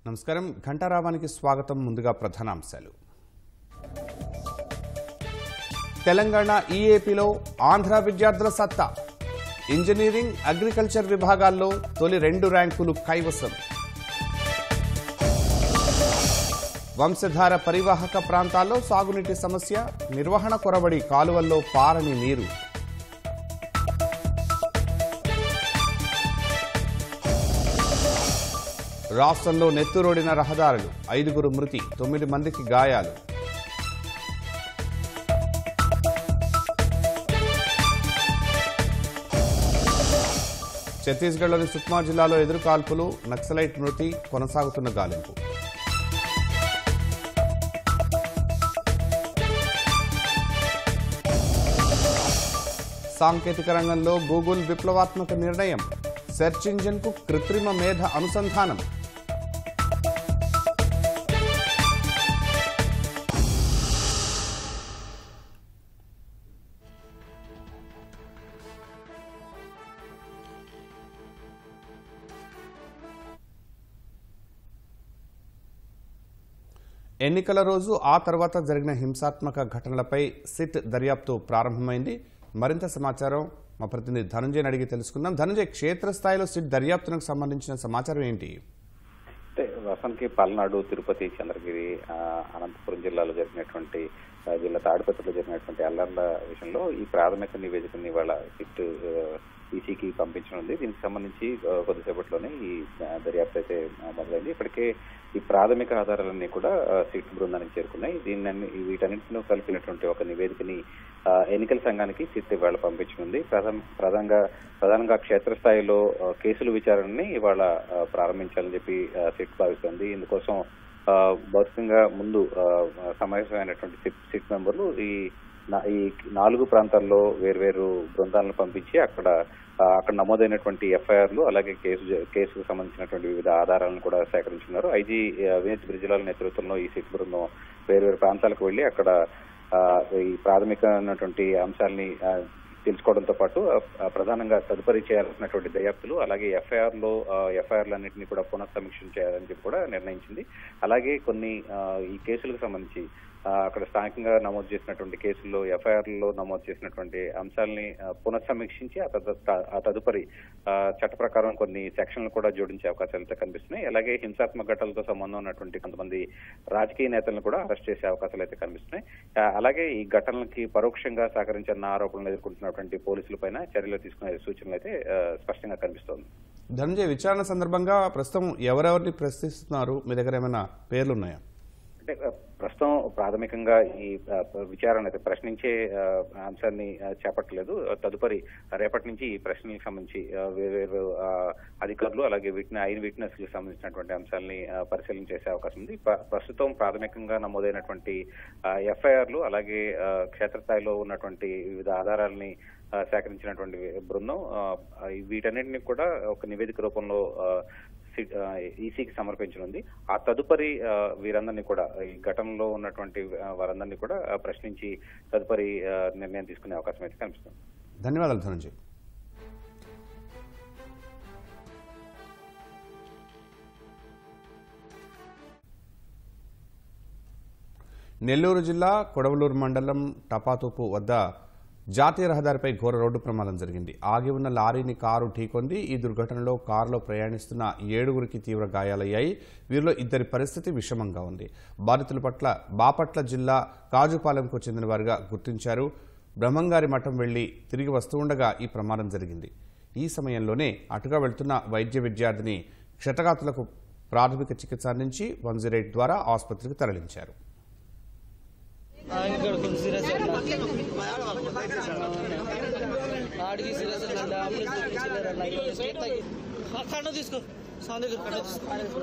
నమస్కారం ఘంటారావానికి స్వాగతం ముందుగా ప్రధానాంశాలు తెలంగాణ ఈఏపీలో ఆంధ్ర విద్యార్థుల సత్తా ఇంజనీరింగ్ అగ్రికల్చర్ విభాగాల్లో తొలి రెండు ర్యాంకులు కైవసం వంశధార పరివాహక ప్రాంతాల్లో సాగునీటి సమస్య నిర్వహణ కొరబడి కాలువల్లో పారని నీరు రాష్ట్రంలో నెత్తురోడిన రహదారులు ఐదుగురు మృతి తొమ్మిది మందికి గాయాలు ఛత్తీస్గఢ్లోని సుక్మా జిల్లాలో ఎదురు కాల్పులు నక్సలైట్ మృతి కొనసాగుతున్న గాలింపు సాంకేతిక రంగంలో గూగుల్ విప్లవాత్మక నిర్ణయం సెర్చ్ ఇంజిన్కు కృత్రిమ మేధ అనుసంధానం ఎన్నికల రోజు ఆ తర్వాత జరిగిన హింసాత్మక ఘటనలపై సిట్ దర్యాప్తు ప్రారంభమైంది మరింత సమాచారం మా ప్రతినిధి ధనంజయ్ అడిగి తెలుసుకుందాం ధనంజయ్ క్షేత్రస్థాయిలో సిట్ దర్యాప్తునకు సంబంధించిన సమాచారం ఏంటి అంటే వసంతకి పల్నాడు తిరుపతి చంద్రగిరి ఆ, అనంతపురం జిల్లాలో జరిగినటువంటి ఆ, జిల్లా తాడిపత్రిలో జరిగినటువంటి అల్లర్ల విషయంలో ఈ ప్రాథమిక నివేదికని వాళ్ళ సిట్ ఈసీకి పంపించనుంది దీనికి సంబంధించి ఆ, కొద్దిసేపట్లోనే ఈ ఆ, దర్యాప్తు అయితే ఆ, మొదలైంది ఇప్పటికే ఈ ప్రాథమిక ఆధారాలన్నీ కూడా ఆ, సిట్ బృందానికి చేరుకున్నాయి దీన్ని వీటన్నింటిలో కలిపినటువంటి ఒక నివేదికని ఆ, ఎన్నికల సంఘానికి సిట్ ఇవాళ పంపించనుంది ప్రధాన ప్రధానంగా ప్రధానంగా క్షేత్రస్థాయిలో ఆ, కేసుల విచారణని ఇవాళ ఆ, ప్రారంభించాలని చెప్పి ఆ, సిట్ భావిస్తోంది ఇందుకోసం ఆ, భౌతికంగా ముందు ఆ, సమావేశమైనటువంటి సిట్ సిట్ మెంబర్లు ఈ నా- ఈ నాలుగు ప్రాంతాల్లో వేర్వేరు బృందాలను పంపించి అక్కడ ఆ, అక్కడ నమోదైనటువంటి ఎఫ్ఐఆర్లు అలాగే కేసు జ- కేసుకు సంబంధించినటువంటి వివిధ ఆధారాలను కూడా సేకరించున్నారు ఐజీ ఆ, వినీత్ బ్రిజిలాల నేతృత్వంలో ఈ సిట్ బృందం వేర్వేరు ప్రాంతాలకు వెళ్లి అక్కడ ఆ, ఈ ప్రాథమికమైనటువంటి అంశాలని ఆ, తెలుసుకోవడంతో పాటు ఆ, ప్రధానంగా తదుపరి చేయాల్సినటువంటి దర్యాప్తులు అలాగే ఎఫ్ఐఆర్ లో ఎఫ్ఐఆర్లు అన్నింటినీ కూడా పునఃసమీక్ష చేయాలని చెప్పి కూడా నిర్ణయించింది అలాగే కొన్ని ఆ, ఈ కేసులకు సంబంధించి ఆ, అక్కడ స్థానికంగా నమోదు చేసినటువంటి కేసుల్లో ఎఫ్ఐఆర్లలో నమోదు చేసినటువంటి అంశాలని ఆ, పునఃసమీక్షించి ఆ తద- త- ఆ తదుపరి ఆ, చట్ట ప్రకారం కొన్ని సెక్షన్లు కూడా జోడించే అవకాశాలు అయితే కనిపిస్తున్నాయి అలాగే హింసాత్మక ఘటనలతో సంబంధం ఉన్నటువంటి కొంతమంది రాజకీయ నేతలను కూడా అరెస్ట్ చేసే అవకాశాలు అయితే కనిపిస్తున్నాయి ఆ, అలాగే ఈ ఘటనలకి పరోక్షంగా సహకరించిన ఆరోపణలు ఎదుర్కొంటున్నటువంటి పోలీసులపైన చర్యలు తీసుకునే సూచనలు అయితే ఆ, స్పష్టంగా కనిపిస్తోంది ధనంజయ్ విచారణ సందర్భంగా ప్రస్తుతం ఎవరెవరిని ప్రశ్నిస్తున్నారు మీ దగ్గర ఏమైనా పేర్లున్నాయా అంటే ఆ, ప్రస్తుతం ప్రాథమికంగా ఈ ఆ, విచారణ అయితే ప్రశ్నించే ఆ, అంశాన్ని ఆ, చేపట్టలేదు ఆ, తదుపరి రేపటి నుంచి ఈ ప్రశ్నలకు సంబంధించి ఆ, వేర్వేరు ఆ, అధికారులు అలాగే వీటిని ఐన్ విట్నెస్ కి సంబంధించినటువంటి అంశాలని ఆ, పరిశీలన చేసే అవకాశం ఉంది ప్ర- ప్రస్తుతం ప్రాథమికంగా నమోదైనటువంటి ఎఫ్ఐఆర్లు అలాగే ఆ, క్షేత్రస్థాయిలో ఉన్నటువంటి వివిధ ఆధారాలని ఆ, సేకరించినటువంటి బృందం ఆ, ఆ, వీటన్నిటిని కూడా ఒక నివేదిక రూపంలో ఆ, సి- ఆ, ఈసీకి సమర్పించనుంది ఆ తదుపరి ఆ, వీరందరినీ కూడా ఈ ఘటనలో ఉన్నటువంటి ఆ, వారందరినీ కూడా ఆ, ప్రశ్నించి తదుపరి ఆ, నిర్ణయం తీసుకునే అవకాశం అయితే కనిపిస్తుంది ధన్యవాదాలు ధనంజయ్ నెల్లూరు జిల్లా కొడవలూరు మండలం టపాతోపు వద్ద జాతీయ రహదారిపై ఘోర రోడ్డు ప్రమాదం జరిగింది ఆగి ఉన్న లారీని కారు ఢీకొంది ఈ దుర్ఘటనలో కారులో ప్రయాణిస్తున్న ఏడుగురికి తీవ్ర గాయాలయ్యాయి వీరిలో ఇద్దరి పరిస్థితి విషమంగా ఉంది బాధితుల పట్ల బాపట్ల జిల్లా కాజుపాలెంకు చెందిన వారిగా గుర్తించారు బ్రహ్మంగారి మఠం వెళ్లి తిరిగి వస్తుండగా ఈ ప్రమాదం జరిగింది ఈ సమయంలోనే అటుగా వెళ్తున్న వైద్య విద్యార్థిని క్షతగాతులకు ప్రాథమిక చికిత్స అందించి వన్ జీరో ఎయిట్ ద్వారా ఆసుపత్రికి తరలించారు ఇక్కడ కొంచెం సీరియస్ ఆడికి సీరియస్ కట్ట తీసుకో సాంగ్ దగ్గర కట్ట తీసుకో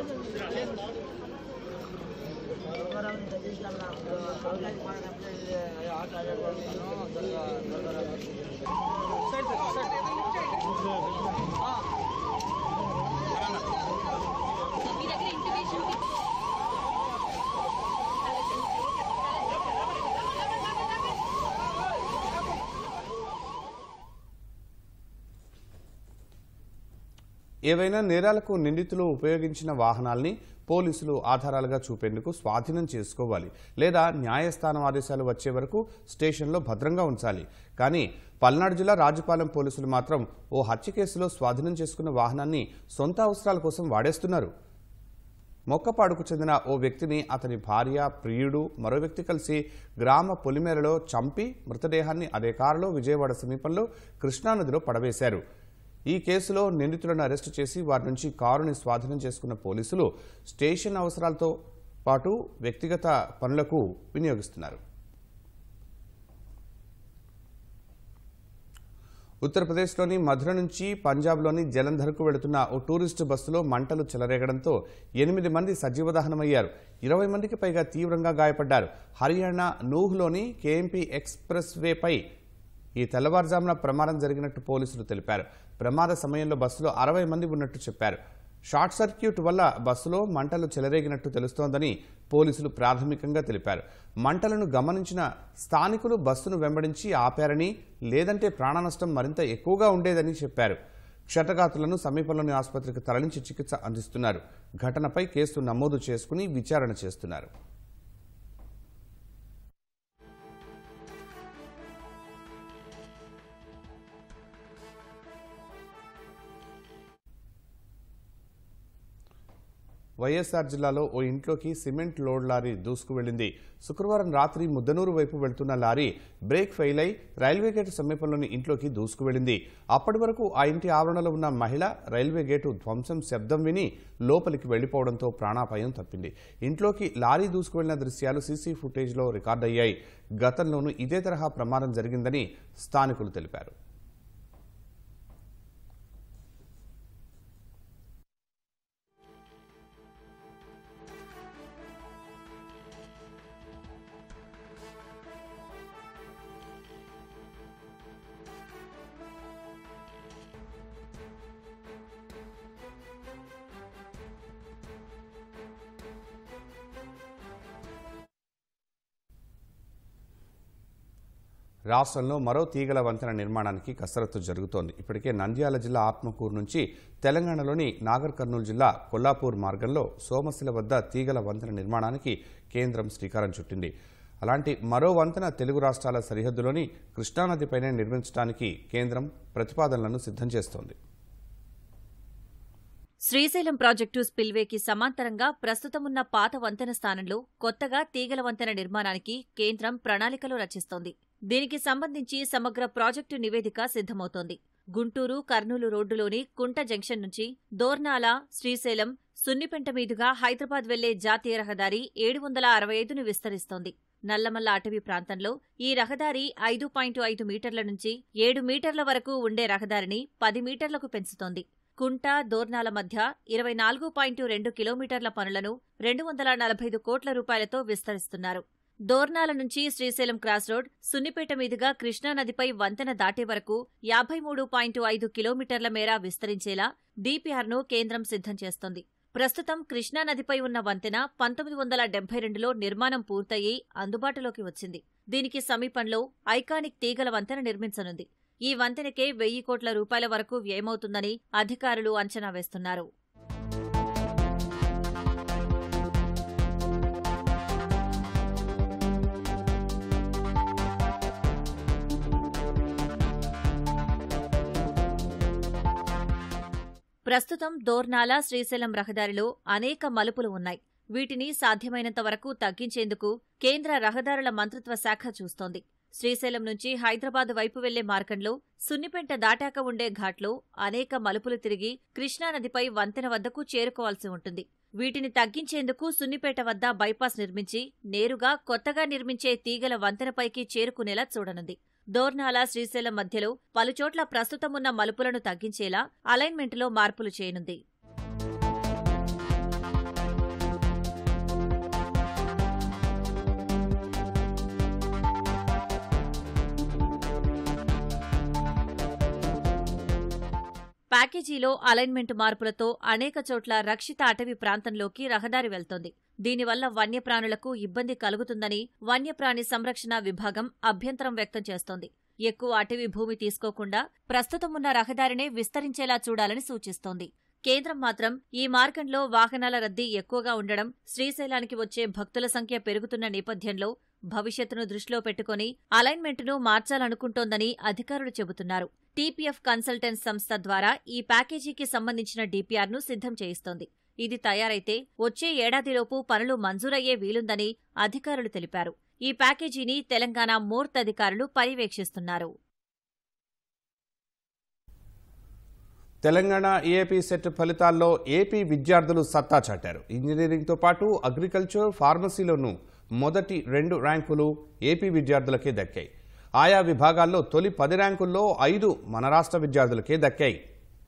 ఏవైనా నేరాలకు నిందితులు ఉపయోగించిన వాహనాల్ని పోలీసులు ఆధారాలుగా చూపేందుకు స్వాధీనం చేసుకోవాలి లేదా న్యాయస్థానం ఆదేశాలు వచ్చే వరకు స్టేషన్లో భద్రంగా ఉంచాలి కానీ పల్నాడు జిల్లా రాజుపాలెం పోలీసులు మాత్రం ఓ హత్య కేసులో స్వాధీనం చేసుకున్న వాహనాన్ని సొంత అవసరాల కోసం వాడేస్తున్నారు మొక్కపాడుకు చెందిన ఓ వ్యక్తిని అతని భార్య ప్రియుడు మరో వ్యక్తి కలిసి గ్రామ పొలిమేరలో చంపి మృతదేహాన్ని అదే కారులో విజయవాడ సమీపంలో కృష్ణానదిలో పడవేశారు ఈ కేసులో నిందితులను అరెస్టు చేసి వారి నుంచి కారుని స్వాధీనం చేసుకున్న పోలీసులు స్టేషన్ అవసరాలతో పాటు వ్యక్తిగత పనులకు వినియోగిస్తున్నారు ఉత్తరప్రదేశ్లోని మధుర నుంచి పంజాబ్లోని జలంధర్కు వెళుతున్న ఓ టూరిస్టు బస్సులో మంటలు చెలరేగడంతో ఎనిమిది మంది సజీవదహనమయ్యారు ఇరవై మందికి పైగా తీవ్రంగా గాయపడ్డారు హర్యానా నూహ్లోని కేఎంపీ ఎక్స్ప్రెస్ వేపై ఈ తెల్లవారుజామున ప్రమాదం జరిగినట్టు పోలీసులు తెలిపారు ప్రమాద సమయంలో బస్సులో అరవై మంది ఉన్నట్టు చెప్పారు షార్ట్ సర్క్యూట్ వల్ల బస్సులో మంటలు చెలరేగినట్టు తెలుస్తోందని పోలీసులు ప్రాథమికంగా తెలిపారు మంటలను గమనించిన స్థానికులు బస్సును వెంబడించి ఆపారని లేదంటే ప్రాణనష్టం మరింత ఎక్కువగా ఉండేదని చెప్పారు క్షతగాతులను సమీపంలోని ఆసుపత్రికి తరలించి చికిత్స అందిస్తున్నారు ఘటనపై కేసు నమోదు చేసుకుని విచారణ చేస్తున్నారు వైఎస్ఆర్ జిల్లాలో ఓ ఇంట్లోకి సిమెంట్ లోడ్ లారీ దూసుకు వెళ్లింది శుక్రవారం రాత్రి ముద్దనూరు వైపు వెళ్తున్న లారీ బ్రేక్ ఫెయిల్ అయి రైల్వే గేటు సమీపంలోని ఇంట్లోకి దూసుకు వెళ్లింది అప్పటి వరకు ఆ ఇంటి ఆవరణలో ఉన్న మహిళ రైల్వే గేటు ధ్వంసం శబ్దం విని లోపలికి వెళ్లిపోవడంతో ప్రాణాపాయం తప్పింది ఇంట్లోకి లారీ దూసుకు వెళ్లిన దృశ్యాలు సీసీ ఫుటేజ్లో రికార్డయ్యాయి గతంలోనూ ఇదే తరహా ప్రమాదం జరిగిందని స్థానికులు తెలిపారు రాష్ట్రంలో మరో తీగల వంతెన నిర్మాణానికి కసరత్తు జరుగుతోంది ఇప్పటికే నంద్యాల జిల్లా ఆత్మకూరు నుంచి తెలంగాణలోని నాగర్ కర్నూలు జిల్లా కొల్లాపూర్ మార్గంలో సోమశిల వద్ద తీగల వంతెన నిర్మాణానికి కేంద్రం శ్రీకారం చుట్టింది అలాంటి మరో వంతెన తెలుగు రాష్ట్రాల సరిహద్దులోని కృష్ణానదిపైనే నిర్మించడానికి కేంద్రం ప్రతిపాదనలను సిద్ధం చేస్తోంది శ్రీశైలం ప్రాజెక్టు స్పిల్వేకి సమాంతరంగా ప్రస్తుతమున్న పాత వంతెన స్థానంలో కొత్తగా తీగల వంతెన నిర్మాణానికి కేంద్రం ప్రణాళికలు రచిస్తోంది దీనికి సంబంధించి సమగ్ర ప్రాజెక్టు నివేదిక సిద్ధమవుతోంది గుంటూరు కర్నూలు రోడ్డులోని కుంట జంక్షన్ నుంచి దోర్నాల శ్రీశైలం సున్నిపెంట మీదుగా హైదరాబాద్ వెళ్లే జాతీయ రహదారి ఏడు వందల అరవై ఐదును విస్తరిస్తోంది నల్లమల్ల అటవీ ప్రాంతంలో ఈ రహదారి ఐదు పాయింట్ ఐదు మీటర్ల నుంచి ఏడు మీటర్ల వరకు ఉండే రహదారిని పది మీటర్లకు పెంచుతోంది కుంట దోర్నాల మధ్య ఇరవై నాలుగు పాయింట్ రెండు కిలోమీటర్ల పనులను రెండు వందల నలభై ఐదు కోట్ల రూపాయలతో విస్తరిస్తున్నారు దోర్నాల నుంచి శ్రీశైలం క్రాస్ రోడ్ సున్నిపేట మీదుగా కృష్ణానదిపై వంతెన దాటే వరకు యాభై మూడు పాయింట్ ఐదు కిలోమీటర్ల మేర విస్తరించేలా డీపీఆర్ను కేంద్రం సిద్ధం చేస్తోంది ప్రస్తుతం కృష్ణానదిపై ఉన్న వంతెన పంతొమ్మిది వందల డెబ్బై రెండులో నిర్మాణం పూర్తయి అందుబాటులోకి వచ్చింది దీనికి సమీపంలో ఐకానిక్ తీగల వంతెన నిర్మించనుంది ఈ వంతెనకే వెయ్యి కోట్ల రూపాయల వరకు వ్యయమవుతుందని అధికారులు అంచనా వేస్తున్నారు ప్రస్తుతం దోర్నాల శ్రీశైలం రహదారిలో అనేక మలుపులు ఉన్నాయి వీటిని సాధ్యమైనంత వరకు తగ్గించేందుకు కేంద్ర రహదారుల మంత్రిత్వ శాఖ చూస్తోంది శ్రీశైలం నుంచి హైదరాబాద్ వైపు వెళ్లే మార్గంలో సున్నిపెంట దాటాక ఉండే ఘాట్లో అనేక మలుపులు తిరిగి కృష్ణానదిపై వంతెన వద్దకు చేరుకోవాల్సి ఉంటుంది వీటిని తగ్గించేందుకు సున్నిపేట వద్ద బైపాస్ నిర్మించి నేరుగా కొత్తగా నిర్మించే తీగల వంతెనపైకి చేరుకునేలా చూడనుంది దోర్నాల శ్రీశైలం మధ్యలో పలుచోట్ల ప్రస్తుతమున్న మలుపులను తగ్గించేలా అలైన్మెంట్లో మార్పులు చేయనుంది ప్యాకేజీలో అలైన్మెంట్ మార్పులతో అనేక చోట్ల రక్షిత అటవీ ప్రాంతంలోకి రహదారి వెళ్తోంది దీనివల్ల వన్యప్రాణులకు ఇబ్బంది కలుగుతుందని వన్యప్రాణి సంరక్షణ విభాగం అభ్యంతరం వ్యక్తం చేస్తోంది ఎక్కువ అటవీ భూమి తీసుకోకుండా ప్రస్తుతమున్న రహదారినే విస్తరించేలా చూడాలని సూచిస్తోంది కేంద్రం మాత్రం ఈ మార్గంలో వాహనాల రద్దీ ఎక్కువగా ఉండడం శ్రీశైలానికి వచ్చే భక్తుల సంఖ్య పెరుగుతున్న నేపథ్యంలో భవిష్యత్తును దృష్టిలో పెట్టుకుని అలైన్మెంట్ను మార్చాలనుకుంటోందని అధికారులు చెబుతున్నారు టీపీఎఫ్ కన్సల్టెంట్ సంస్థ ద్వారా ఈ ప్యాకేజీకి సంబంధించిన డీపీఆర్ను సిద్ధం చేయిస్తోంది ఇది తయారైతే వచ్చే ఏడాదిలోపు పనులు మంజూరయ్యే వీలుందని అధికారులు తెలిపారు ఈ ప్యాకేజీని తెలంగాణ మూర్త్ అధికారులు పర్యవేక్షిస్తున్నారు తెలంగాణ ఏపీ సెట్ ఫలితాల్లో ఏపీ విద్యార్థులు సత్తా చాటారు ఇంజనీరింగ్తో పాటు అగ్రికల్చర్ ఫార్మసీలోనూ మొదటి రెండు ర్యాంకులు ఏపీ విద్యార్థులకే దక్కాయి ఆయా విభాగాల్లో తొలి పది ర్యాంకుల్లో ఐదు మన రాష్ట్ర విద్యార్థులకే దక్కాయి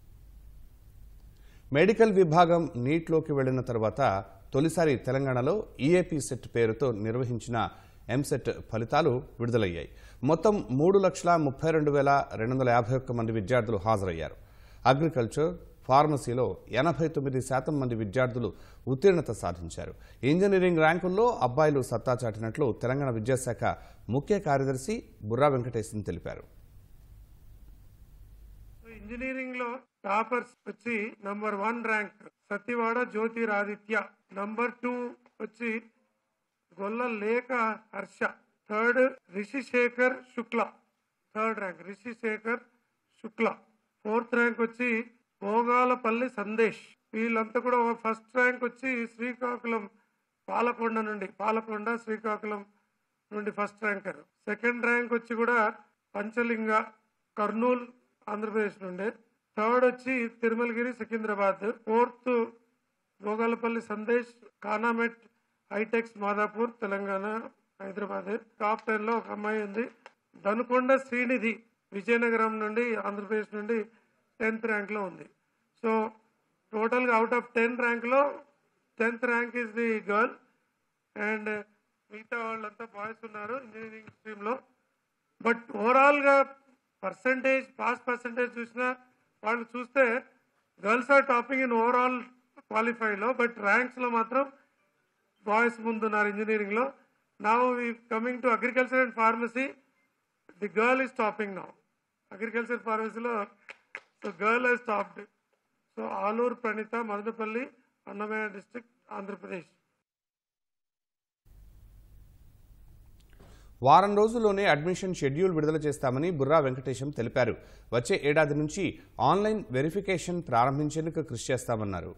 మెడికల్ విభాగం నీట్లోకి వెళ్లిన తర్వాత తొలిసారి తెలంగాణలో ఈఏపీ సెట్ పేరుతో నిర్వహించిన ఎంసెట్ ఫలితాలు విడుదలయ్యాయి మొత్తం మూడు లక్షల ముప్పై రెండు వేల రెండు వందల యాభై ఒక్క మంది విద్యార్థులు హాజరయ్యారు అగ్రికల్చర్ ఫార్మసీలో ఎనభై తొమ్మిది శాతం మంది విద్యార్థులు ఉత్తీర్ణత సాధించారు ఇంజనీరింగ్ ర్యాంకుల్లో అబ్బాయిలు సత్తా చాటినట్లు తెలంగాణ విద్యాశాఖ ముఖ్య కార్యదర్శి బుర్రా వెంకటేశన్ తెలిపారు ఇంజనీరింగ్ లో టాపర్స్ వచ్చి number one rank Satyavada Jyotiraditya number two వచ్చి Golla Lekha Harsha third Rishishekhar Shukla third rank Rishishekhar Shukla fourth rank వచ్చి భోగాలపల్లి సందేశ్ వీళ్ళంతా కూడా ఫస్ట్ ర్యాంక్ వచ్చి శ్రీకాకుళం పాలకొండ నుండి పాలకొండ శ్రీకాకుళం నుండి ఫస్ట్ ర్యాంకర్ సెకండ్ ర్యాంక్ వచ్చి కూడా పంచలింగ కర్నూల్ ఆంధ్రప్రదేశ్ నుండి థర్డ్ వచ్చి Tirumalagiri Secunderabad fourth Bhogalapalli Sandesh Khanamet Hitex Madhapur Telangana Hyderabad top ten లో ఒక అమ్మాయి ఉంది దనుకొండ శ్రీనిధి విజయనగరం నుండి ఆంధ్రప్రదేశ్ నుండి టెన్త్ ర్యాంక్ లో ఉంది సో టోటల్ గా అవుట్ ఆఫ్ టెన్ ర్యాంక్ లో tenth rank is the girl and మిగతా వాళ్ళంతా బాయ్స్ ఉన్నారు ఇంజనీరింగ్ స్ట్రీమ్ లో బట్ ఓవరాల్ గా పర్సంటేజ్ పాస్ పర్సంటేజ్ చూసినా వాళ్ళు చూస్తే girls are topping in overall క్వాలిఫైలో బట్ ర్యాంక్స్ లో మాత్రం బాయ్స్ ముందున్నారు ఇంజనీరింగ్ లో now coming to agriculture and pharmacy the girl is topping now agriculture ఫార్మసీలో so girl is topped so Aluru Pranitha Madanapalli Annamayya district Andhra Pradesh వారం రోజుల్లోనే అడ్మిషన్ షెడ్యూల్ విడుదల చేస్తామని బుర్రా వెంకటేశం తెలిపారు వచ్చే ఏడాది నుంచి ఆన్లైన్ వెరిఫికేషన్ ప్రారంభించేందుకు కృషి చేస్తామన్నారు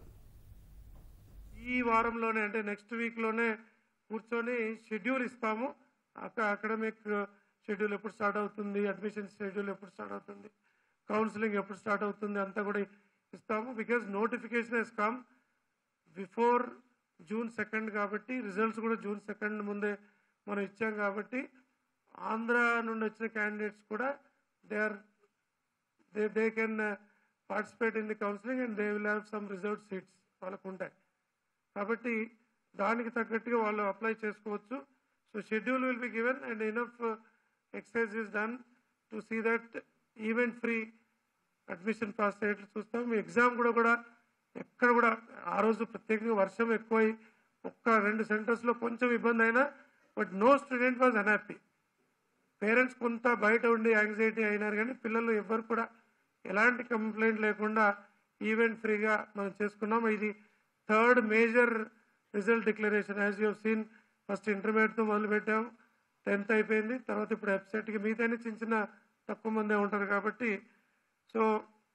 ఈ వారంలోనే అంటే నెక్స్ట్ వీక్ లోనే కూర్చొని షెడ్యూల్ ఇస్తాము అక్కడ అకాడమిక్ షెడ్యూల్ ఎప్పుడు స్టార్ట్ అవుతుంది అడ్మిషన్ షెడ్యూల్ ఎప్పుడు స్టార్ట్ అవుతుంది కౌన్సిలింగ్ ఎప్పుడు స్టార్ట్ అవుతుంది అంతా కూడా ఇస్తాము because notification has come before June second కాబట్టి రిజల్ట్స్ కూడా జూన్ సెకండ్ ముందే మనం ఇచ్చాం కాబట్టి ఆంధ్ర నుండి వచ్చిన క్యాండిడేట్స్ కూడా they are they they can participate in the counselling and they will have some reserve seats వాళ్ళకు ఉంటాయి కాబట్టి దానికి తగ్గట్టుగా వాళ్ళు అప్లై చేసుకోవచ్చు so schedule will be given and enough exercise is done to see that event free admission process అయ్యేట్లు చూస్తాం మీ ఎగ్జామ్ కూడా కూడా ఎక్కడ కూడా ఆ రోజు ప్రత్యేకంగా వర్షం ఎక్కువై ఒక్క రెండు సెంటర్స్లో కొంచెం ఇబ్బంది అయినా but no student was unhappy parents కొంత బయట ఉండి యాంగ్జైటీ అయినారు కానీ పిల్లలు ఎవ్వరు కూడా ఎలాంటి కంప్లైంట్ లేకుండా ఈవెంట్ ఫ్రీగా మనం చేసుకున్నాం ఇది third major result declaration as you seen first ఇంటర్మీడియట్తో మొదలు పెట్టాం టెన్త్ అయిపోయింది తర్వాత ఇప్పుడు వెబ్సైట్కి మిగతా చిన్న చిన్న తక్కువ మందే ఉంటారు కాబట్టి so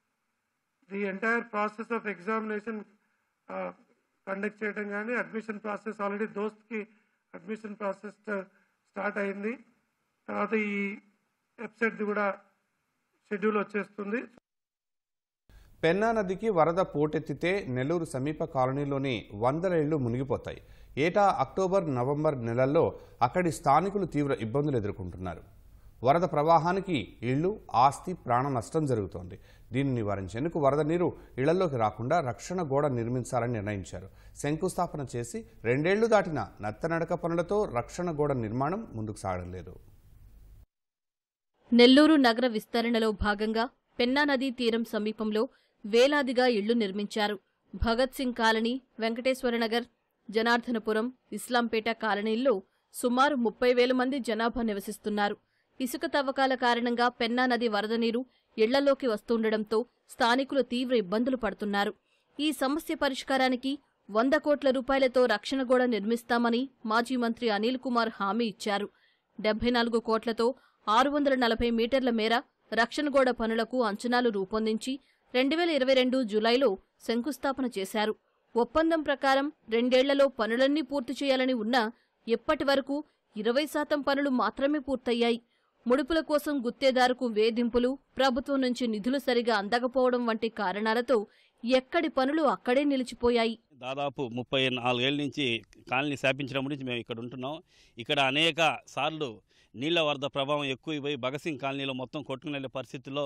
the entire process of examination conduct చేయడం కానీ అడ్మిషన్ ప్రాసెస్ ఆల్రెడీ దోస్త్కి అడ్మిషన్ ప్రాసెస్ స్టార్ట్ అయింది తర్వాత ఈ వెబ్సైట్ది కూడా షెడ్యూల్ వచ్చేస్తుంది పెన్నా నదికి వరద పోటెత్తితే నెల్లూరు సమీప కాలనీలోని వందల ఇళ్లు మునిగిపోతాయి ఏటా అక్టోబర్ నవంబర్ నెలల్లో అక్కడి స్థానికులు తీవ్ర ఇబ్బందులు ఎదుర్కొంటున్నారు వరద ప్రవాహానికి ఇళ్లు ఆస్తి ప్రాణ నష్టం జరుగుతోంది దీన్ని నివారించేందుకు వరద నీరు ఇళ్లలోకి రాకుండా రక్షణ గోడ నిర్మించాలని నిర్ణయించారు శంకుస్థాపన చేసి రెండేళ్లు దాటిన నత్తనడక పనులతో రక్షణ గోడ నిర్మాణం ముందుకు సాగడం లేదు నెల్లూరు నగర విస్తరణలో భాగంగా పెన్నా నదీ తీరం సమీపంలో వేలాదిగా ఇళ్లు నిర్మించారు భగత్ సింగ్ కాలనీ వెంకటేశ్వరనగర్ జనార్దనపురం ఇస్లాంపేట కాలనీల్లో సుమారు ముప్పై వేల మంది జనాభా నివసిస్తున్నారు ఇసుక తవ్వకాల కారణంగా పెన్నా నది వరద నీరు ఇళ్లలోకి వస్తుండటంతో స్థానికులు తీవ్ర ఇబ్బందులు పడుతున్నారు ఈ సమస్య పరిష్కారానికి వంద కోట్ల రూపాయలతో రక్షణ గోడ నిర్మిస్తామని మాజీ మంత్రి అనిల్ కుమార్ హామీ ఇచ్చారు డెబ్బై నాలుగు కోట్లతో ఆరు వందల నలభై మీటర్ల మేర రక్షణ గోడ పనులకు అంచనాలు రూపొందించి రెండు వేల ఇరవై రెండు జులైలో శంకుస్థాపన చేశారు ఒప్పందం ప్రకారం రెండేళ్లలో పనులన్నీ పూర్తి చేయాలని ఉన్నా ఇప్పటి వరకు ఇరవై శాతం పనులు మాత్రమే పూర్తయ్యాయి ముడుపుల కోసం గుత్తేదారుకు వేధింపులు ప్రభుత్వం నుంచి నిధులు సరిగా అందకపోవడం వంటి కారణాలతో ఎక్కడి పనులు అక్కడే నిలిచిపోయాయి దాదాపు ముప్పై నాలుగేళ్ల నుంచి కాలనీ శాపించడం గురించి మేము ఇక్కడ ఉంటున్నాం ఇక్కడ అనేక సార్లు నీళ్ల వరద ప్రభావం ఎక్కువైపోయి భగత్ సింగ్ కాలనీలో మొత్తం కొట్టుకుని వెళ్ళే పరిస్థితుల్లో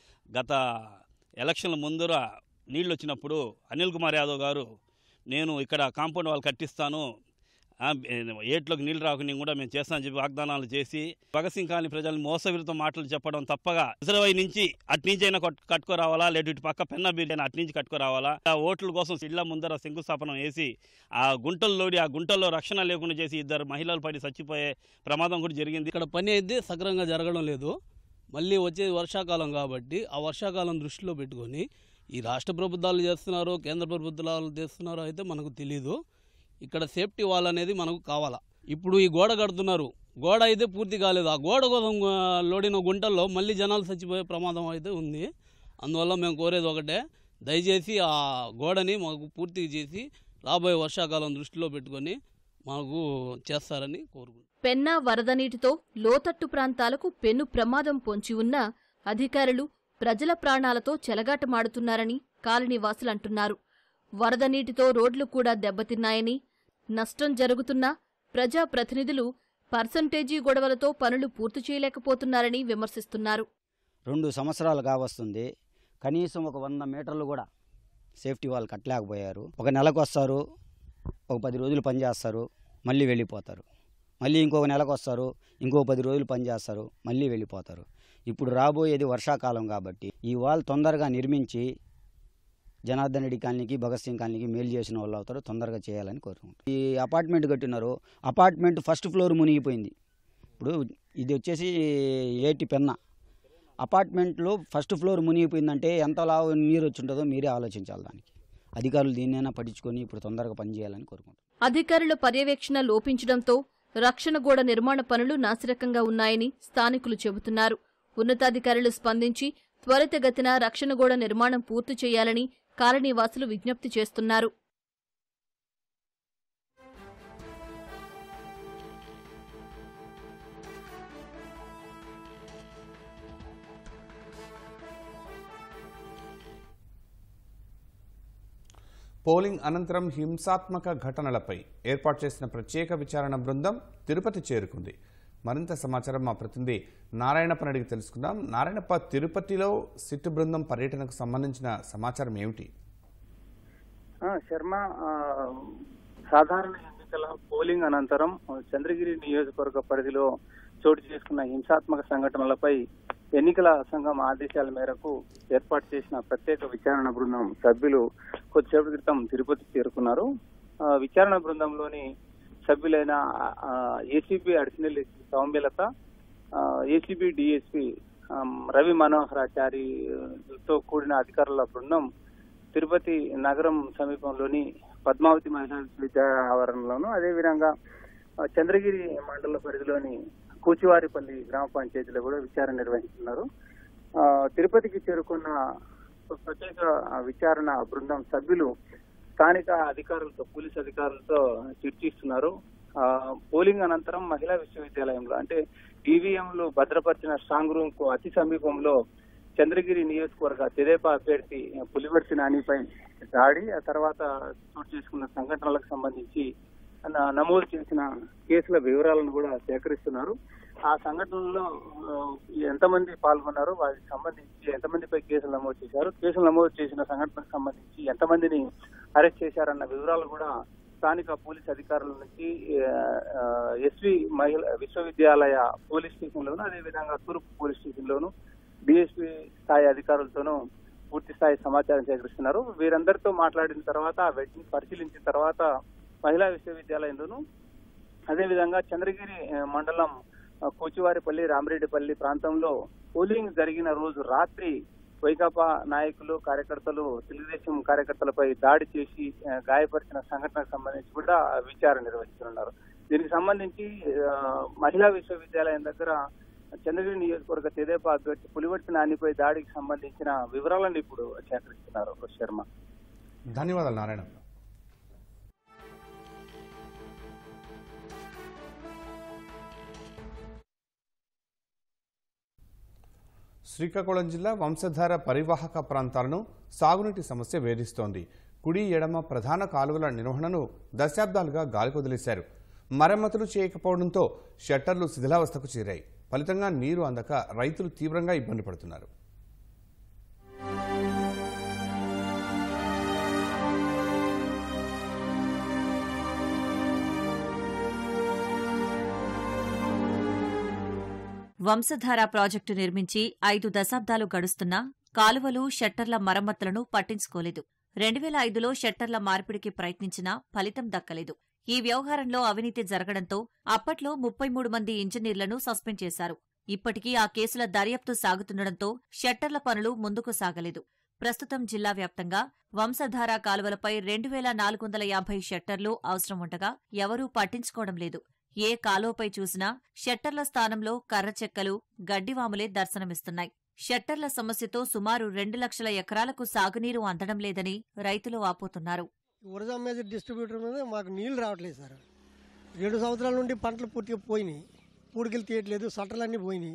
గత ఎలక్షన్ల ముందర నీళ్ళు వచ్చినప్పుడు అనిల్ కుమార్ యాదవ్ గారు నేను ఇక్కడ కాంపౌండ్ వాళ్ళు కట్టిస్తాను ఆ, ఏట్లోకి నీళ్లు రాకుండా కూడా మేము చేస్తామని చెప్పి వాగ్దానాలు చేసి భగత్ సింగ్ కాలనీ ప్రజలను మోసవిరితో మాటలు చెప్పడం తప్పగా రిజర్వై నుంచి అటు నుంచి అయినా కట్- కట్టుకోరావాలా లేదా ఇటు పక్క పెన్న బీర్ అయినా అటు నుంచి కట్టుకోరావాలా ఆ ఓట్ల కోసం ఇళ్ల ముందర శంకుస్థాపన వేసి ఆ గుంటల్లోడి ఆ గుంటల్లో రక్షణ లేకుండా చేసి ఇద్దరు మహిళలు పడి చచ్చిపోయే ప్రమాదం కూడా జరిగింది ఇక్కడ పని అయితే సక్రమంగా జరగడం లేదు మళ్ళీ వచ్చేది వర్షాకాలం కాబట్టి ఆ వర్షాకాలం దృష్టిలో పెట్టుకొని ఈ రాష్ట్ర ప్రభుత్వాలు చేస్తున్నారో కేంద్ర ప్రభుత్వాలు చేస్తున్నారో అయితే మనకు తెలీదు ఇక్కడ సేఫ్టీ వాల్ అనేది మనకు కావాలా ఇప్పుడు ఈ గోడ కడుతున్నారు గోడ అయితే పూర్తి కాలేదు ఆ గోడ కోసం ఆ, లోడిన గుంటల్లో మళ్ళీ జనాలు చచ్చిపోయే ప్రమాదం అయితే ఉంది అందువల్ల మేము కోరేది ఒకటే దయచేసి ఆ గోడని మాకు పూర్తి చేసి రాబోయే వర్షాకాలం దృష్టిలో పెట్టుకొని మాకు చేస్తారని కోరుకుంటున్నాం పెన్నా వరద నీటితో లోతట్టు ప్రాంతాలకు పెను ప్రమాదం పొంచి ఉన్నా అధికారులు ప్రజల ప్రాణాలతో చెలగాటమాడుతున్నారని కాలనీవాసులంటున్నారు వరద నీటితో రోడ్లు కూడా దెబ్బతిన్నాయని నష్టం జరుగుతున్నా ప్రజాప్రతినిధులు పర్సంటేజీ గొడవలతో పనులు పూర్తి చేయలేకపోతున్నారని విమర్శిస్తున్నారు రెండు సంవత్సరాలు కావస్తుంది కనీసం ఒక వంద మీటర్లు కూడా సేఫ్టీ వాళ్ళు కట్టలేకపోయారు ఒక నెలకు వస్తారు ఒక పది రోజులు పనిచేస్తారు మళ్ళీ వెళ్ళిపోతారు మళ్ళీ ఇంకొక నెలకు వస్తారు ఇంకో పది రోజులు పనిచేస్తారు మళ్ళీ వెళ్ళిపోతారు ఇప్పుడు రాబోయేది వర్షాకాలం కాబట్టి ఈ వాల్ తొందరగా నిర్మించి జనార్దన్ రెడ్డి కాలనీకి భగత్ సింగ్ కాలనీకి మేలు చేసిన వాళ్ళు అవుతారు తొందరగా చేయాలని కోరుకుంటారు ఈ అపార్ట్మెంట్ కట్టినారు అపార్ట్మెంట్ ఫస్ట్ ఫ్లోర్ మునిగిపోయింది ఇప్పుడు ఇది వచ్చేసి ఏటి పెన్నా అపార్ట్మెంట్లో ఫస్ట్ ఫ్లోర్ మునిగిపోయిందంటే ఎంత లావు నీరు వచ్చి ఉంటుందో మీరే ఆలోచించాలి దానికి అధికారులు దీన్నైనా పట్టించుకొని ఇప్పుడు తొందరగా పనిచేయాలని కోరుకుంటున్నాను అధికారుల పర్యవేక్షణ లోపించడంతో రక్షణ గోడ నిర్మాణ పనులు నాసిరకంగా ఉన్నాయని స్థానికులు చెబుతున్నారు ఉన్నతాధికారులు స్పందించి త్వరితగతిన రక్షణ గోడ నిర్మాణం పూర్తి చేయాలని కాలనీవాసులు విజ్ఞప్తి చేస్తున్నారు పోలింగ్ అనంతరం హింసాత్మక ఘటనలపై ఏర్పాటు చేసిన ప్రత్యేక విచారణ బృందం తిరుపతి చేరుకుంది మరింత సమాచారం మా ప్రతినిధి నారాయణప్పని అడిగి తెలుసుకుందాం నారాయణప్ప తిరుపతిలో సిట్ బృందం పర్యటనకు సంబంధించిన సమాచారం ఏమిటి ఆ, శర్మ ఆ, సాధారణ ఎన్నికల పోలింగ్ అనంతరం చంద్రగిరి నియోజకవర్గ పరిధిలో చోటు చేసుకున్న హింసాత్మక సంఘటనలపై ఎన్నికల సంఘం ఆదేశాల మేరకు ఏర్పాటు చేసిన ప్రత్యేక విచారణ బృందం సభ్యులు కొద్దిసేపటి క్రితం తిరుపతి చేరుకున్నారు ఆ, విచారణ బృందంలోని సభ్యులైన ACB additional SP Soumyalatha ACB DSP Ravi మనోహరాచారితో కూడిన అధికారుల బృందం తిరుపతి నగరం సమీపంలోని పద్మావతి మహిళా విశ్వవిద్యాలయ ఆవరణలోను అదేవిధంగా ఆ, చంద్రగిరి మండల పరిధిలోని కూచివారిపల్లి గ్రామ పంచాయతీలో కూడా విచారణ నిర్వహిస్తున్నారు ఆ, తిరుపతికి చేరుకున్న ప్రత్యేక విచారణ బృందం సభ్యులు స్థానిక అధికారులతో పోలీస్ అధికారులతో చర్చిస్తున్నారు ఆ, పోలింగ్ అనంతరం మహిళా విశ్వవిద్యాలయంలో అంటే ఈవీఎంలు భద్రపరిచిన స్ట్రాంగ్ రూమ్ కు అతి సమీపంలో చంద్రగిరి నియోజకవర్గ తెదేపా అభ్యర్థి పులివర్తి నానిపై దాడి ఆ తర్వాత చోటు చేసుకున్న సంఘటనలకు సంబంధించి న- నమోదు చేసిన కేసుల వివరాలను కూడా సేకరిస్తున్నారు ఆ సంఘటనలో ఆ, ఎంతమంది పాల్గొన్నారో వారికి సంబంధించి ఎంతమందిపై కేసులు నమోదు చేశారు కేసులు నమోదు చేసిన సంఘటనకు సంబంధించి ఎంతమందిని అరెస్ట్ చేశారన్న వివరాలు కూడా స్థానిక పోలీస్ అధికారుల నుంచి ఎస్వి మహిళ విశ్వవిద్యాలయ పోలీస్ స్టేషన్ లోను అదేవిధంగా తూర్పు పోలీస్ స్టేషన్ లోను డిఎస్పీ స్థాయి అధికారులతోనూ పూర్తి స్థాయి సమాచారం సేకరిస్తున్నారు వీరందరితో మాట్లాడిన తర్వాత వెంటనే పరిశీలించిన తర్వాత మహిళా విశ్వవిద్యాలయంలోను అదేవిధంగా చంద్రగిరి ఆ, మండలం ఆ, కూచివారిపల్లి రామరెడ్డిపల్లి ప్రాంతంలో పోలింగ్ జరిగిన రోజు రాత్రి వైకాపా నాయకులు కార్యకర్తలు తెలుగుదేశం కార్యకర్తలపై దాడి చేసి ఆ, గాయపరిచిన సంఘటనకు సంబంధించి కూడా విచారణ నిర్వహిస్తున్నారు దీనికి సంబంధించి ఆ, మహిళా విశ్వవిద్యాలయం దగ్గర చంద్రగిరి నియోజకవర్గ తెదేపా అభ్యర్థి పులివర్తి నానిపై దాడికి సంబంధించిన వివరాలను ఇప్పుడు సేకరిస్తున్నారు శర్మ ధన్యవాదాలు నారాయణ శ్రీకాకుళం జిల్లా వంశధార పరివాహక ప్రాంతాలను సాగునీటి సమస్య వేధిస్తోంది కుడి ఎడమ ప్రధాన కాలువల నిర్వహణను దశాబ్దాలుగా గాలికొదిలేశారు మరమ్మతులు చేయకపోవడంతో షట్టర్లు శిథిలావస్థకు చేరాయి ఫలితంగా నీరు అందక రైతులు తీవ్రంగా ఇబ్బంది పడుతున్నారు వంశధార ప్రాజెక్టు నిర్మించి ఐదు దశాబ్దాలు గడుస్తున్నా కాలువలు షట్టర్ల మరమ్మతులను పట్టించుకోలేదు రెండు వేల ఐదులో షట్టర్ల మార్పిడికి ప్రయత్నించినా ఫలితం దక్కలేదు ఈ వ్యవహారంలో అవినీతి జరగడంతో అప్పట్లో ముప్పై మూడు మంది ఇంజనీర్లను సస్పెండ్ చేశారు ఇప్పటికీ ఆ కేసుల దర్యాప్తు సాగుతుండటంతో షట్టర్ల పనులు ముందుకు సాగలేదు ప్రస్తుతం జిల్లా వ్యాప్తంగా వంశధార కాలువలపై రెండు వేల నాలుగు వందల యాభై షట్టర్లు అవసరం ఉండగా ఎవరూ పట్టించుకోవడం లేదు ఏ కాలువపై చూసినా షట్టర్ల స్థానంలో కర్ర చెక్కలు గడ్డివాములే దర్శనమిస్తున్నాయి షట్టర్ల సమస్యతో సుమారు రెండు లక్షల ఎకరాలకు సాగునీరు అందడం లేదని రైతులు వాపోతున్నారు వరద మేజర్ డిస్ట్రిబ్యూటర్ మీద మాకు నీళ్లు రావట్లేదు సార్ రెండు సంవత్సరాల నుండి పంటలు పూర్తిగా పోయినాయి పూడికలు తీయట్లేదు సట్టలన్నీ పోయినాయి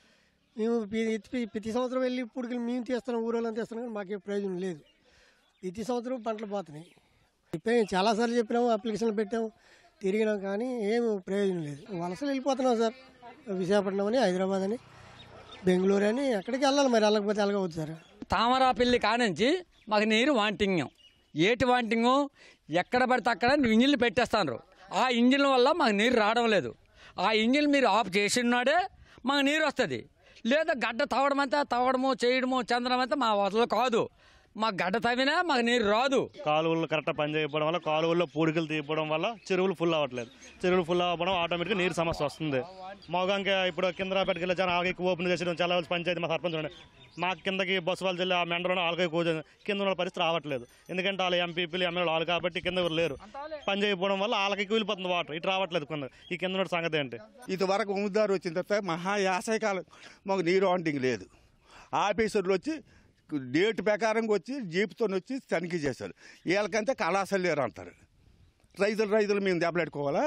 మేము పి- ప్రతి- ప్రతి సంవత్సరం వెళ్ళి పూడికలు మేము తీస్తున్నాం ఊరోళ్ళని తీస్తున్నాం కానీ మాకేం ప్రయోజనం లేదు ప్రతి సంవత్సరం పంటలు పోతున్నాయి ఇప్పుడు చాలాసార్లు చెప్పినాము అప్లికేషన్లు పెట్టాము తిరిగినాం కానీ ఏం ప్రయోజనం లేదు వలసలు వెళ్ళిపోతున్నాం సార్ విశాఖపట్నం అని హైదరాబాద్ అని బెంగళూరు అని ఎక్కడికి వెళ్ళాలి మరి వెళ్ళకపోతే వెళ్ళకపోతే సార్ తామరాపల్లి కానుంచి మాకు నీరు వాంటింగ్ ఏటి వాంటింగు ఎక్కడ పడితే అక్కడ ఇంజిన్లు పెట్టేస్తాను ఆ ఇంజిన్ వల్ల మాకు నీరు రావడం లేదు ఆ ఇంజిన్ మీరు ఆఫ్ చేసినాడే మాకు నీరు వస్తుంది లేదా గడ్డ తవ్వడం అంతా తవ్వడము చేయడము చందడం అంతా మా వదలు కాదు మా గడ్డ తవ్వినా మాకు నీరు రాదు కాలువలు కరెక్ట్గా పని చేయకపోవడం వల్ల కాలువల్లో పూడికలు తీయడం వల్ల చెరువులు ఫుల్ అవ్వట్లేదు చెరువులు ఫుల్ అవ్వడం ఆటోమేటిక్గా నీరు సమస్య వస్తుంది మోగాంక ఇప్పుడు కింద వెళ్ళి చాలా ఆగ ఎక్కువ ఓపెన్ చేసేయడం చాలా పంచాయతీ మా సర్పంచ్ ఉండే మా కిందకి బస్సు వాళ్ళు చెల్లి ఆ మెండలో ఆలకాయ కూర్చొని కింద ఉన్న పరిస్థితి రావట్లేదు ఎందుకంటే వాళ్ళ ఎంపీపీలు ఎమ్మెల్యేలు వాళ్ళు కాబట్టి కింద ఎవరు లేరు పని చేయకపోవడం వల్ల వాళ్ళకి వెళ్ళిపోతుంది వాటర్ ఇటు రావట్లేదు కింద ఈ కింద ఉన్న సంగతి ఏంటి ఇది వరకు ఉముదారు వచ్చిన తర్వాత మహా యాసకాలం మాకు నీరు వాంటింగ్ లేదు ఆఫీసర్లు వచ్చి డేట్ ప్రకారంగా వచ్చి జీపుతో వచ్చి తనిఖీ చేశారు వీళ్ళకంటే కళాశాల లేరు అంటారు రైతులు రైతులు మేము దెబ్బలాడుకోవాలా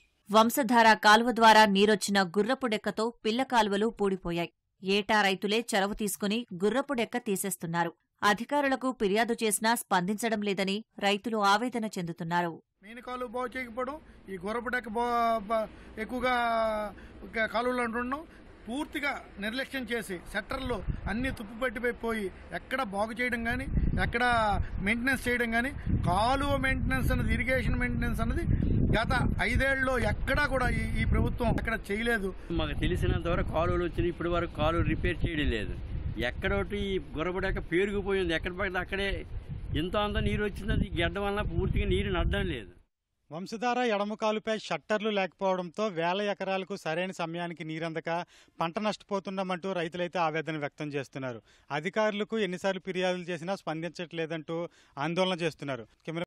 వంశధార కాలువ ద్వారా నీరొచ్చిన గుర్రపు డెక్కతో పిల్ల కాలువలు పూడిపోయాయి ఏటా రైతులే చొరవ తీసుకుని గుర్రపు డెక్క తీసేస్తున్నారు అధికారులకు ఫిర్యాదు చేసినా స్పందించడం లేదని రైతులు ఆవేదన చెందుతున్నారు మేనకాలు బాగు చేయకపోవడం ఈ గొర్రపడక బా బా- ఎక్కువగా ఒక కాలువలు అంటుండడం పూర్తిగా నిర్లక్ష్యం చేసి సెట్టర్లో అన్ని తుప్పు పట్టిపోయి ఎక్కడ బాగు చేయడం కానీ ఎక్కడ మెయింటెనెన్స్ చేయడం కానీ కాలువ మెయింటెనెన్స్ అన్నది ఇరిగేషన్ మెయింటెనెన్స్ అన్నది గత ఐదేళ్లలో ఎక్కడా కూడా ఈ ఈ ప్రభుత్వం ఎక్కడ చేయలేదు మాకు తెలిసినంత వరకు కాలువలు వచ్చినాయి ఇప్పటి వరకు కాలువ రిపేర్ చేయడం లేదు ఎక్కడోటి ఈ గొర్రబడాక పేరుకుపోయింది ఎక్కడ పడితే అక్కడే ఇంత అంత నీరు వచ్చినది గడ్డ వల్ల పూర్తిగా నీరు నడ్డం లేదు వంశధార ఎడమకాలుపై షట్టర్లు లేకపోవడంతో వేల ఎకరాలకు సరైన సమయానికి నీరందక పంట నష్టపోతున్నామంటూ రైతులైతే ఆవేదన వ్యక్తం చేస్తున్నారు అధికారులకు ఎన్నిసార్లు ఫిర్యాదులు చేసినా స్పందించట్లేదంటూ ఆందోళన చేస్తున్నారు కెమెరా